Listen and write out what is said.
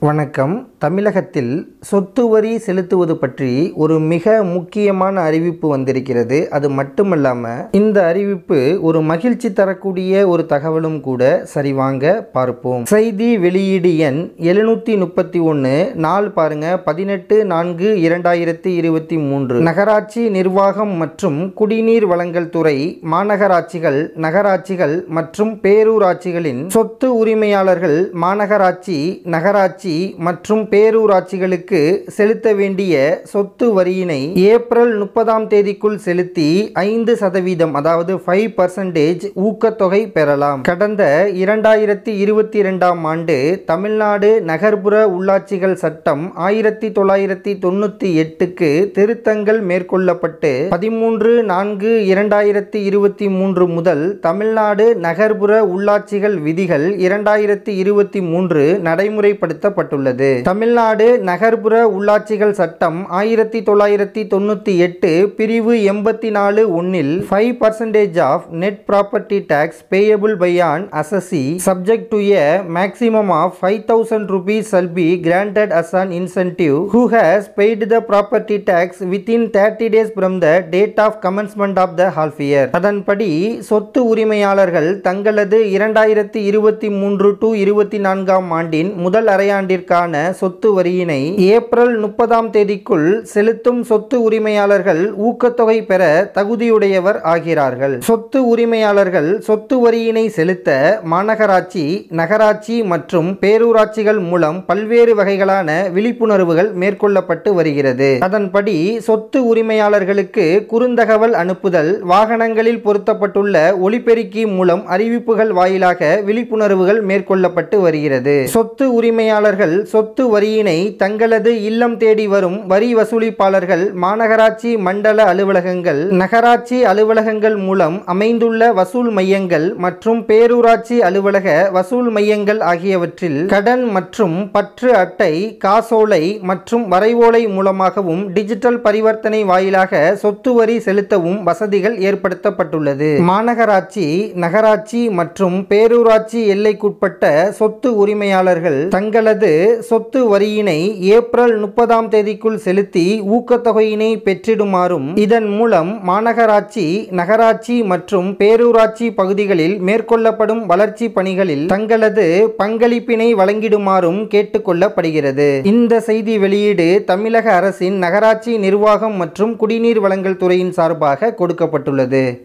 வணக்கம் தமிழகத்தில் சொத்து வரி செலுத்துவது பற்றி ஒரு மிக முக்கியமான அறிவிப்பு வந்திருக்கிறது அது மட்டுமல்லாமல் இந்த அறிவிப்பு ஒரு மகிழ்ச்சி தரக்கூடிய ஒரு தகவலும் கூட சரி வாங்க பார்ப்போம் செய்தி வெளியீடு எண் எழுநூற்றி முப்பத்தி ஒன்று நாள் பாருங்க பதினெட்டு நான்கு இரண்டாயிரத்தி இருபத்தி மூன்று நகராட்சி நிர்வாகம் மற்றும் குடிநீர் வழங்கல் துறை மாநகராட்சிகள் நகராட்சிகள் மற்றும் பேரூராட்சிகளின் சொத்து உரிமையாளர்கள் மாநகராட்சி நகராட்சி மற்றும் பேரூராட்சிகளுக்கு செலுத்த வேண்டிய சொத்து வரியினை ஏப்ரல் முப்பதாம் தேதிக்குள் செலுத்தி ஐந்து சதவீதம் அதாவது ஃபைவ் பர்சன்டேஜ் ஊக்கத்தொகை பெறலாம் கடந்த இரண்டாயிரத்தி இருபத்தி இரண்டாம் ஆண்டு தமிழ்நாடு நகர்ப்புற உள்ளாட்சிகள் சட்டம் ஆயிரத்தி தொள்ளாயிரத்தி தொண்ணூற்றி எட்டுக்கு திருத்தங்கள் மேற்கொள்ளப்பட்டு பதிமூன்று நான்கு இரண்டாயிரத்தி இருபத்தி மூன்று முதல் தமிழ்நாடு நகர்ப்புற உள்ளாட்சிகள் விதிகள் இரண்டாயிரத்தி இருபத்தி மூன்று நடைமுறைப்படுத்தப்பட்டுள்ளது தமிழ்நாடு நகர்ப்புற உள்ளாட்சிகள் சட்டம் ஆயிரத்தி தொள்ளாயிரத்தி தொண்ணூற்றி எட்டு பிரிவு எண்பத்தி நாலு ஒன்னில் five percentage of net property tax payable by an assessee subject to a maximum of five thousand rupees shall be granted as an incentive who has paid the property tax within 30 days from the date of commencement of the half year அதன்படி சொத்து உரிமையாளர்கள் தங்களது இரண்டாயிரத்தி இருபத்தி மூன்று to இருபத்தி நான்காம் ஆண்டின் முதல் அரையாண்டிற்கான சொத்து வரியினை ஏப்ரல் முப்பதாம் தேதிக்குள் செலுத்தும் சொத்து உரிமையாளர்கள் ஊக்கத்தொகை பெற தகுதியுடையவர் ஆகிறார்கள் சொத்து உரிமையாளர்கள் சொத்து வரியினை செலுத்த மாநகராட்சி நகராட்சி மற்றும் பேரூராட்சிகள் மூலம் பல்வேறு வகைகளான விழிப்புணர்வுகள் மேற்கொள்ளப்பட்டு வருகிறது அதன்படி சொத்து உரிமையாளர்களுக்கு குறுந்தகவல் அனுப்புதல் வாகனங்களில் பொருத்தப்பட்டுள்ள ஒலிபெருக்கி மூலம் அறிவிப்புகள் வாயிலாக விழிப்புணர்வுகள் மேற்கொள்ளப்பட்டு வருகிறது சொத்து உரிமையாளர்கள் சொத்து வரியினை தங்களது இல்லம் தேடி வரும் வரி வசூலிப்பாளர்கள் மாநகராட்சி மண்டல அலுவலகங்கள் நகராட்சி அலுவலகங்கள் மூலம் அமைந்துள்ள வசூல் மையங்கள் மற்றும் பேரூராட்சி அலுவலக வசூல் மையங்கள் ஆகியவற்றில் கடன் மற்றும் பற்று அட்டை காசோலை மற்றும் வரைவோலை மூலமாகவும் டிஜிட்டல் பரிவர்த்தனை வாயிலாக சொத்து வரி செலுத்தவும் வசதிகள் ஏற்படுத்தப்பட்டுள்ளது மாநகராட்சி நகராட்சி மற்றும் பேரூராட்சி எல்லைக்குட்பட்ட சொத்து உரிமையாளர்கள் தங்களது சொத்து வரியினை ஏப்ரல் முப்பதாம் தேதிக்குள் செலுத்தி ஊக்கத்தொகையினை பெற்றிடுமாறும் இதன் மூலம் மாநகராட்சி நகராட்சி மற்றும் பேரூராட்சி பகுதிகளில் மேற்கொள்ளப்படும் வளர்ச்சி பணிகளில் தங்களது பங்களிப்பினை வழங்கிடுமாறும் கேட்டுக்கொள்ளப்படுகிறது இந்த செய்தி வெளியீடு தமிழக அரசின் நகராட்சி நிர்வாகம் மற்றும் குடிநீர் வழங்கல் துறையின் சார்பாக கொடுக்கப்பட்டுள்ளது